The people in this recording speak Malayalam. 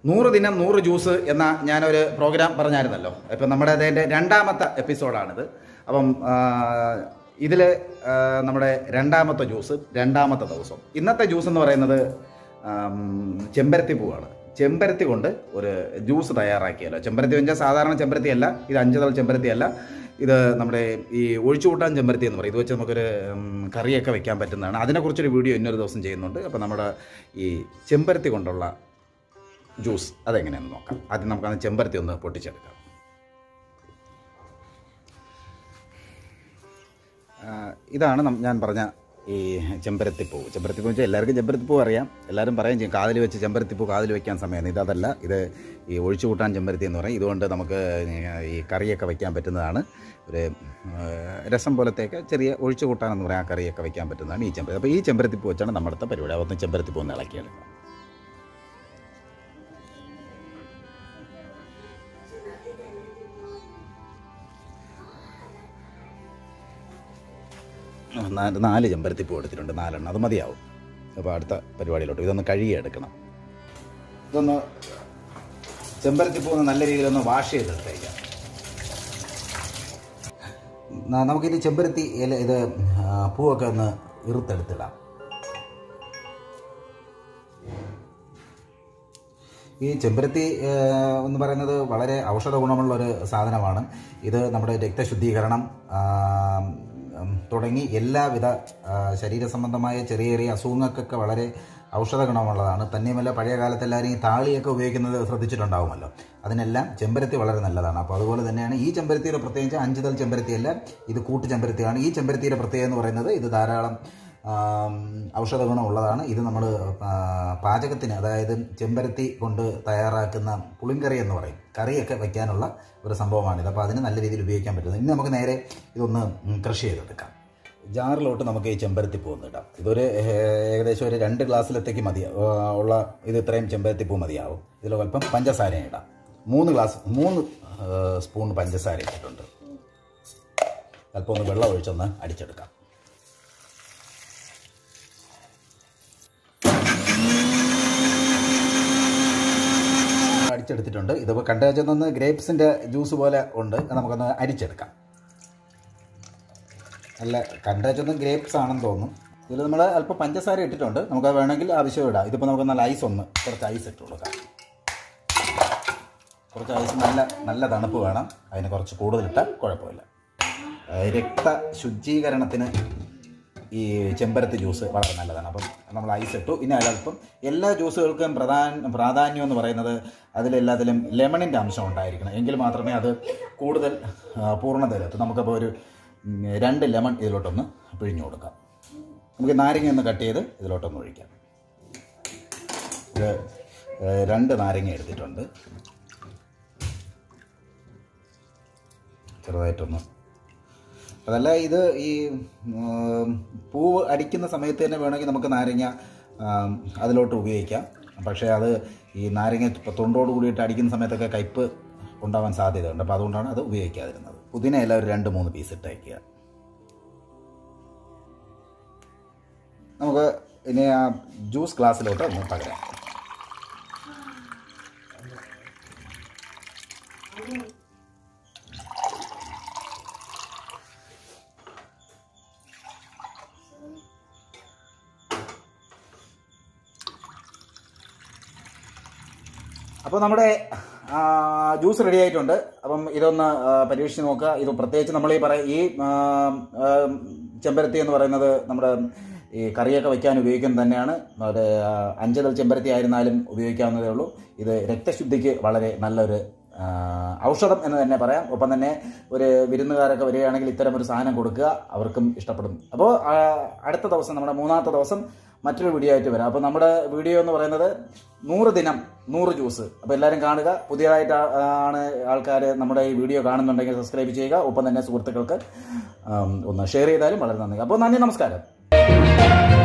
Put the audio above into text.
നൂറ് ദിനം നൂറ് ജ്യൂസ് എന്ന ഞാനൊരു പ്രോഗ്രാം പറഞ്ഞായിരുന്നല്ലോ ഇപ്പം നമ്മുടെ അതിൻ്റെ രണ്ടാമത്തെ എപ്പിസോഡാണിത് അപ്പം ഇതിൽ നമ്മുടെ രണ്ടാമത്തെ ജ്യൂസ് രണ്ടാമത്തെ ദിവസം ഇന്നത്തെ ജ്യൂസ് എന്ന് പറയുന്നത് ആം, ചെമ്പരത്തി പൂവാണ് ചെമ്പരത്തി കൊണ്ട് ഒരു ജ്യൂസ് തയ്യാറാക്കിയല്ലോ ചെമ്പരത്തി വെച്ചാൽ സാധാരണ ചെമ്പരത്തി അല്ല ഇത് അഞ്ചുതൾ ചെമ്പരത്തി അല്ല ഇത് നമ്മുടെ ഈ ഒഴിച്ചുകൂട്ടാൻ ചെമ്പരത്തി എന്ന് പറയും ഇത് വെച്ച് നമുക്കൊരു ഉം, കറിയൊക്കെ വെക്കാൻ പറ്റുന്നതാണ് അതിനെക്കുറിച്ചൊരു വീഡിയോ ഇന്നൊരു ദിവസം ചെയ്യുന്നുണ്ട് അപ്പോൾ നമ്മുടെ ഈ ചെമ്പരത്തി കൊണ്ടുള്ള ജ്യൂസ് അതെങ്ങനെയാണെന്ന് നോക്കാം ആദ്യം നമുക്കത് ചെമ്പരത്തി ഒന്ന് പൊട്ടിച്ചെടുക്കാം ആ, ഇതാണ് നം- ഞാൻ പറഞ്ഞ ഈ ചെമ്പരത്തിപ്പൂ ചെമ്പരത്തിപ്പൂ വെച്ചാൽ എല്ലാവർക്കും ചെമ്പരത്തിപ്പൂ അറിയാം എല്ലാവരും പറയും ചെയ്യും കാതിൽ വെച്ച് ചെമ്പരത്തിപ്പൂ കാതിൽ വെക്കാൻ സമയമാണ് ഇതല്ല ഇത് ഈ ഒഴിച്ചു കൂട്ടാൻ ചെമ്പരത്തി എന്ന് പറയും ഇതുകൊണ്ട് നമുക്ക് ഈ കറിയൊക്കെ വെക്കാൻ പറ്റുന്നതാണ് ഒരു ആ, രസം പോലത്തെയൊക്കെ ചെറിയ ഒഴിച്ചു കൂട്ടാനെന്ന് പറയാം ആ കറിയൊക്കെ വെക്കാൻ പറ്റുന്നതാണ് ഈ ചെമ്പരത്തി അപ്പോൾ ഈ ചെമ്പരത്തിപ്പൂ വെച്ചാണ് നമ്മുടെ പരിപാടി അതൊന്ന് ചെമ്പരത്തിപ്പൂ ഒന്ന് ഇളക്കിയെടുക്കാം നാല് നാല് ചെമ്പരത്തിപ്പൂ എടുത്തിട്ടുണ്ട് നാലെണ്ണം അത് മതിയാവും അപ്പോൾ അടുത്ത പരിപാടിയിലോട്ട് ഇതൊന്ന് കഴുകിയെടുക്കണം ഇതൊന്ന് ചെമ്പരത്തിപ്പൂ ഒന്ന് നല്ല രീതിയിലൊന്ന് വാഷ് ചെയ്തെടുത്തേക്കാം ന- നമുക്കിത് ചെമ്പരത്തി ഇല ഇത് ആ, പൂവൊക്കെ ഒന്ന് ഇറുത്തെടുത്തിടാം ഈ ചെമ്പരത്തി ആ, എന്ന് പറയുന്നത് വളരെ ഔഷധ ഗുണമുള്ള ഒരു സാധനമാണ് ഇത് നമ്മുടെ രക്തശുദ്ധീകരണം ആ, ഉം, തുടങ്ങി എല്ലാവിധ ആ, ശരീര സംബന്ധമായ ചെറിയ ചെറിയ അസുഖങ്ങൾക്കൊക്കെ വളരെ ഔഷധ ഗുണമുള്ളതാണ് തന്നെയുമല്ല പഴയ കാലത്ത് എല്ലാവരും ഈ താളിയൊക്കെ ഉപയോഗിക്കുന്നത് ശ്രദ്ധിച്ചിട്ടുണ്ടാവുമല്ലോ അതിനെല്ലാം ചെമ്പരത്തി വളരെ നല്ലതാണ് അപ്പോൾ അതുപോലെ തന്നെയാണ് ഈ ചെമ്പരത്തിയുടെ പ്രത്യേകിച്ച് അഞ്ചുതൽ ചെമ്പരത്തിയല്ല ഇത് കൂട്ടു ചെമ്പരത്തിയാണ് ഈ ചെമ്പരത്തിയുടെ പ്രത്യേകത എന്ന് പറയുന്നത് ഇത് ധാരാളം ആം, ഔഷധ ഗുണമുള്ളതാണ് ഇത് നമ്മൾ പാചകത്തിന് അതായത് ചെമ്പരത്തി കൊണ്ട് തയ്യാറാക്കുന്ന പുളിങ്കറി എന്ന് പറയും കറിയൊക്കെ വെക്കാനുള്ള ഒരു സംഭവമാണിത് അപ്പോൾ അതിന് നല്ല രീതിയിൽ ഉപയോഗിക്കാൻ പറ്റുന്നത് ഇനി നമുക്ക് നേരെ ഇതൊന്ന് ഉം, കൃഷി ചെയ്തെടുക്കാം ജാറിലോട്ട് നമുക്ക് ഈ ചെമ്പരത്തി പൂ ഒന്ന് ഇടാം ഇതൊരു ഏഹ്, ഏകദേശം ഒരു രണ്ട് ഗ്ലാസ്സിലത്തേക്ക് മതി ആ, ഉള്ള ഇത് ഇത്രയും ചെമ്പരത്തി പൂ മതിയാവും ഇതിൽ അല്പം പഞ്ചസാര ഇടാം മൂന്ന് ഗ്ലാസ് മൂന്ന് ഏഹ്, സ്പൂൺ പഞ്ചസാര ഇട്ടിട്ടുണ്ട് അല്പം ഒന്ന് വെള്ളം ഒഴിച്ചൊന്ന് അടിച്ചെടുക്കാം അടിച്ചെടുത്തിട്ടുണ്ട് ഇതിപ്പോൾ കണ്ടു വെച്ചൊന്ന് ഗ്രേപ്സിൻ്റെ ജ്യൂസ് പോലെ ഉണ്ട് അത് നമുക്കൊന്ന് അരിച്ചെടുക്കാം നല്ല കണ്ടു വെച്ചൊന്നും ഗ്രേപ്സ് ആണെന്ന് തോന്നുന്നു ഇതിൽ നമ്മൾ അല്പം പഞ്ചസാര ഇട്ടിട്ടുണ്ട് നമുക്ക് അത് വേണമെങ്കിൽ ആവശ്യം ഇടാം ഇതിപ്പോൾ നമുക്ക് നല്ല ഐസ് ഒന്ന് കുറച്ച് ഐസ് ഇട്ട് കൊടുക്കാം കുറച്ച് ഐസ് നല്ല നല്ല തണുപ്പ് വേണം അതിന് കുറച്ച് കൂടുതലിട്ടാൽ കുഴപ്പമില്ല ഏഹ് രക്ത ശുചീകരണത്തിന് ഈ ചെമ്പരത്തി ജ്യൂസ് വളരെ നല്ലതാണ് അപ്പം നമ്മൾ ഐസ് ഇട്ടു ഇനി അതിലൽപ്പം എല്ലാ ജ്യൂസുകൾക്കും പ്രധാന പ്രാധാന്യം എന്ന് പറയുന്നത് അതിലെല്ലാത്തിലും ലെമണിൻ്റെ അംശം ഉണ്ടായിരിക്കണം എങ്കിൽ മാത്രമേ അത് കൂടുതൽ ആ, പൂർണ്ണതയിലെത്തും നമുക്കപ്പോൾ ഒരു ഉം, രണ്ട് ലെമൺ ഇതിലോട്ടൊന്ന് പിഴിഞ്ഞു കൊടുക്കാം നമുക്ക് നാരങ്ങ ഒന്ന് കട്ട് ചെയ്ത് ഇതിലോട്ടൊന്ന് ഒഴിക്കാം ഇത് ഏഹ്, രണ്ട് നാരങ്ങ എടുത്തിട്ടുണ്ട് ചെറുതായിട്ടൊന്ന് അതല്ല ഇത് ഈ ഉം, പൂവ് അടിക്കുന്ന സമയത്ത് തന്നെ വേണമെങ്കിൽ നമുക്ക് നാരങ്ങ ആം, അതിലോട്ട് ഉപയോഗിക്കാം പക്ഷേ അത് ഈ നാരങ്ങ ഇപ്പം തൊണ്ടോട് കൂടിയിട്ട് അടിക്കുന്ന സമയത്തൊക്കെ കയ്പ്പ് ഉണ്ടാവാൻ സാധ്യതയുണ്ട് അപ്പോൾ അതുകൊണ്ടാണ് അത് ഉപയോഗിക്കാതിരുന്നത് പുതിന എല്ലാം ഒരു രണ്ട് മൂന്ന് പീസ് ഇട്ടയക്കുക നമുക്ക് ഇനി ആ ജ്യൂസ് ഗ്ലാസ്സിലോട്ട് ഒന്ന് പകരാം അപ്പോൾ നമ്മുടെ ആ, ജ്യൂസ് റെഡി ആയിട്ടുണ്ട് അപ്പം ഇതൊന്ന് ആ, പരീക്ഷിച്ച് നോക്കുക ഇത് പ്രത്യേകിച്ച് നമ്മൾ ഈ പറയ ഈ ആ, ആ, ചെമ്പരത്തി എന്ന് പറയുന്നത് നമ്മുടെ ഈ കറിയൊക്കെ വയ്ക്കാൻ ഉപയോഗിക്കുന്നത് തന്നെയാണ് അത് ആ, അഞ്ചുതൽ ചെമ്പരത്തി ആയിരുന്നാലും ഉപയോഗിക്കാവുന്നതേ ഉള്ളൂ ഇത് രക്തശുദ്ധിക്ക് വളരെ നല്ലൊരു ആ, ഔഷധം എന്ന് തന്നെ പറയാം ഒപ്പം തന്നെ ഒരു വിരുന്നുകാരൊക്കെ വരികയാണെങ്കിൽ ഇത്തരം ഒരു സാധനം കൊടുക്കുക അവർക്കും ഇഷ്ടപ്പെടും അപ്പോൾ ആ, അടുത്ത ദിവസം നമ്മുടെ മൂന്നാമത്തെ ദിവസം മറ്റൊരു വീഡിയോ ആയിട്ട് വരാം അപ്പോൾ നമ്മുടെ വീഡിയോ എന്ന് പറയുന്നത് നൂറ് ദിനം നൂറ് ജ്യൂസ് അപ്പോൾ എല്ലാവരും കാണുക പുതിയതായിട്ട് ആ- ആണ് ആൾക്കാർ നമ്മുടെ ഈ വീഡിയോ കാണുന്നുണ്ടെങ്കിൽ സബ്സ്ക്രൈബ് ചെയ്യുക ഒപ്പം തന്നെ സുഹൃത്തുക്കൾക്ക് ആം, ഒന്ന് ഷെയർ ചെയ്താലും വളരെ നന്ദി അപ്പോൾ നന്ദി നമസ്കാരം